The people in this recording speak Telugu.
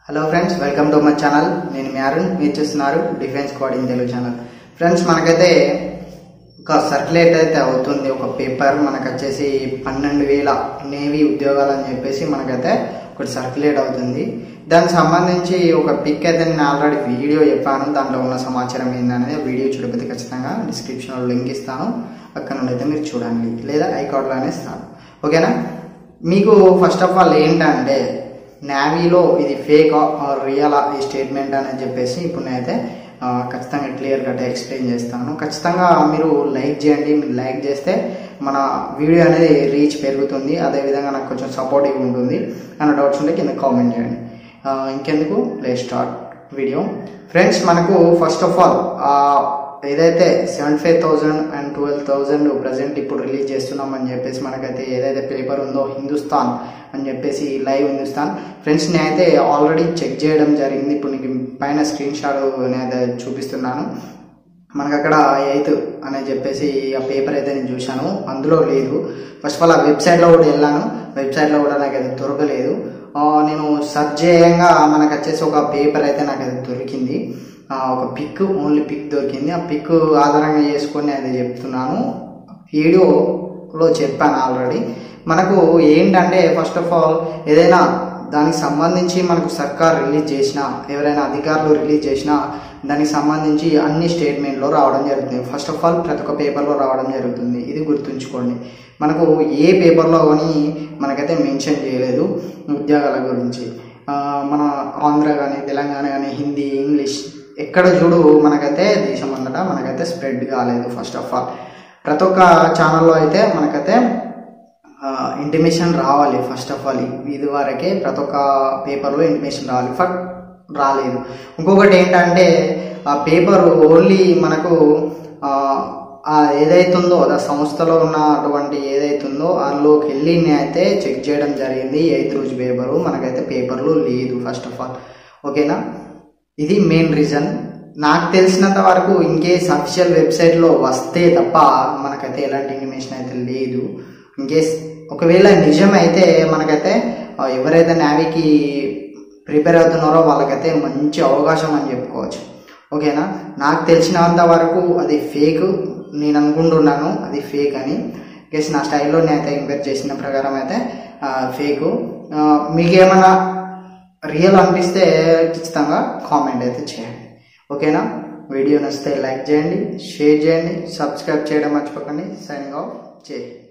hello friends welcome to my channel నేను మీ అరుణ్ మీరు చూస్తున్నారు defence coding Telugu channel friends మనకైతే ఒక సర్క్యులేట్ అయితే అవుతుంది ఒక పేపర్ మనకు వచ్చేసి పన్నెండు వేల నేవీ ఉద్యోగాలు అని చెప్పేసి మనకైతే ఒకటి సర్క్యులేట్ అవుతుంది దానికి సంబంధించి ఒక పిక్ అయితే నేను ఆల్రెడీ వీడియో చెప్పాను దాంట్లో ఉన్న సమాచారం ఏందనేది ఆ వీడియో చూడకపోతే ఖచ్చితంగా డిస్క్రిప్షన్లో లింక్ ఇస్తాను అక్కడ నుండి అయితే మీరు చూడండి లేదా ఐకార్డ్లోనే ఇస్తాను ఓకేనా మీకు ఫస్ట్ ఆఫ్ ఆల్ ఏంటంటే నావీలో ఇది ఫేక్ ఆర్ రియల్ ఈ స్టేట్మెంట్ అని చెప్పేసి ఇప్పుడు నేనైతే ఆ, ఖచ్చితంగా క్లియర్ కట్ ఎక్స్ప్లెయిన్ చేస్తాను ఖచ్చితంగా మీరు లైక్ చేయండి మీరు లైక్ చేస్తే మన వీడియో అనేది రీచ్ పెరుగుతుంది అదేవిధంగా నాకు కొంచెం సపోర్టివ్ ఉంటుంది అన్న డౌట్స్ ఉంటే కింద కామెంట్ చేయండి ఆ, ఇంకెందుకు ప్లే స్టార్ట్ వీడియో ఫ్రెండ్స్ మనకు ఫస్ట్ ఆఫ్ ఆల్ ఏదైతే seventy five thousand and twelve thousand present ఇప్పుడు రిలీజ్ చేస్తున్నాం అని చెప్పేసి మనకైతే ఏదైతే పేపర్ ఉందో హిందుస్థాన్ అని చెప్పేసి లైవ్ హిందుస్థాన్ ఫ్రెండ్స్ నేనైతే ఆల్రెడీ చెక్ చేయడం జరిగింది ఇప్పుడు నీకు పైన స్క్రీన్ షాట్ నేనైతే చూపిస్తున్నాను మనకు అక్కడ ఎయిత్ అని చెప్పేసి ఆ పేపర్ అయితే నేను చూశాను అందులో లేదు ఫస్ట్ ఆఫ్ ఆల్ ఆ వెబ్సైట్లో కూడా వెళ్ళాను వెబ్సైట్లో కూడా నాకు అది దొరకలేదు ఆ, నేను సెర్చ్ చేయంగా మనకు వచ్చేసి ఒక పేపర్ అయితే నాకు అది దొరికింది ఆ, ఒక పిక్ ఓన్లీ పిక్ దొరికింది ఆ పిక్ ఆధారంగా చేసుకొని అది చెప్తున్నాను వీడియోలో చెప్పాను ఆల్రెడీ మనకు ఏంటంటే ఫస్ట్ ఆఫ్ ఆల్ ఏదైనా దానికి సంబంధించి మనకు సర్కార్ రిలీజ్ చేసినా ఎవరైనా అధికారులు రిలీజ్ చేసినా దానికి సంబంధించి అన్ని స్టేట్మెంట్లో రావడం జరుగుతుంది ఫస్ట్ ఆఫ్ ఆల్ ప్రతి ఒక్క పేపర్లో రావడం జరుగుతుంది ఇది గుర్తుంచుకోండి మనకు ఏ పేపర్లో కానీ మనకైతే మెన్షన్ చేయలేదు ఉద్యోగాల గురించి ఆ, మన ఆంధ్ర కానీ తెలంగాణ కానీ హిందీ ఇంగ్లీష్ ఎక్కడ చూడు మనకైతే దేశం అంతటా మనకైతే స్ప్రెడ్ కాలేదు ఫస్ట్ ఆఫ్ ఆల్ ప్రతి ఒక్క ఛానల్లో అయితే మనకైతే ఇంటిమేషన్ రావాలి ఫస్ట్ ఆఫ్ ఆల్ ఇది వరకే ప్రతి ఒక్క పేపర్లో ఇంటిమేషన్ రావాలి ఫట్ రాలేదు ఇంకొకటి ఏంటంటే ఆ పేపర్ ఓన్లీ మనకు ఆ, ఆ ఏదైతుందో ఆ సంస్థలో ఉన్న అటువంటి ఏదైతుందో అందులోకి వెళ్ళి నేనైతే చెక్ చేయడం జరిగింది ఎయిత్ రోజు పేపరు మనకైతే పేపర్లు లేదు ఫస్ట్ ఆఫ్ ఆల్ ఓకేనా ఇది మెయిన్ రీజన్ నాకు తెలిసినంత వరకు ఇన్కేస్ అఫీషియల్ వెబ్సైట్లో వస్తే తప్ప మనకైతే ఎలాంటి ఇన్ఫర్మేషన్ అయితే లేదు ఇన్కేస్ ఒకవేళ నిజమైతే మనకైతే ఆ, ఎవరైతే నావీకి ప్రిపేర్ అవుతున్నారో వాళ్ళకైతే మంచి అవకాశం అని చెప్పుకోవచ్చు ఓకేనా నాకు తెలిసినంత వరకు అది ఫేక్ నేను అనుకుంటున్నాను అది ఫేక్ అని కేసు నా స్టైల్లో నేనైతే ఎంక్వైరీ చేసిన ప్రకారం అయితే ఫేకు మీకేమన్నా రియల్ అనిపిస్తే ఖచ్చితంగా కామెంట్ అయితే చేయండి ఓకేనా వీడియో నచ్చితే లైక్ చేయండి షేర్ చేయండి సబ్స్క్రైబ్ చేయడం మర్చిపోకండి సైనింగ్ ఆఫ్ చేయండి